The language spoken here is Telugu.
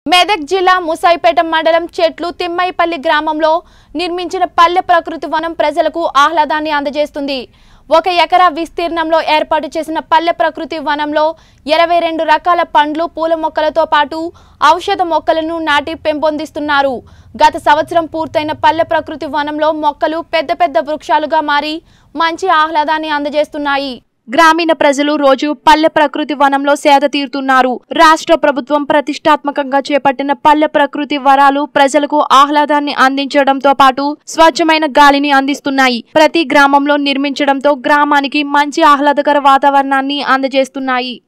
మెదక్ జిల్లా ముసాయిపేట మండలం చెట్లు తిమ్మైపల్లి గ్రామంలో నిర్మించిన పల్లె ప్రకృతి వనం ప్రజలకు ఆహ్లాదాన్ని అందజేస్తుంది ఒక ఎకరా విస్తీర్ణంలో ఏర్పాటు చేసిన పల్లె ప్రకృతి వనంలో ఇరవై రెండు రకాల పండ్లు పూల మొక్కలతో పాటు ఔషధ మొక్కలను నాటి పెంపొందిస్తున్నారు గత సంవత్సరం పూర్తయిన పల్లె ప్రకృతి వనంలో మొక్కలు పెద్ద పెద్ద వృక్షాలుగా మారి మంచి ఆహ్లాదాన్ని అందజేస్తున్నాయి గ్రామీణ ప్రజలు రోజు పల్లె ప్రకృతి వనంలో సేద తీరుతున్నారు రాష్ట్ర ప్రభుత్వం ప్రతిష్టాత్మకంగా చేపట్టిన పల్లె ప్రకృతి వరాలు ప్రజలకు ఆహ్లాదాన్ని అందించడంతో పాటు స్వచ్ఛమైన గాలిని అందిస్తున్నాయి ప్రతి గ్రామంలో నిర్మించడంతో గ్రామానికి మంచి ఆహ్లాదకర వాతావరణాన్ని అందజేస్తున్నాయి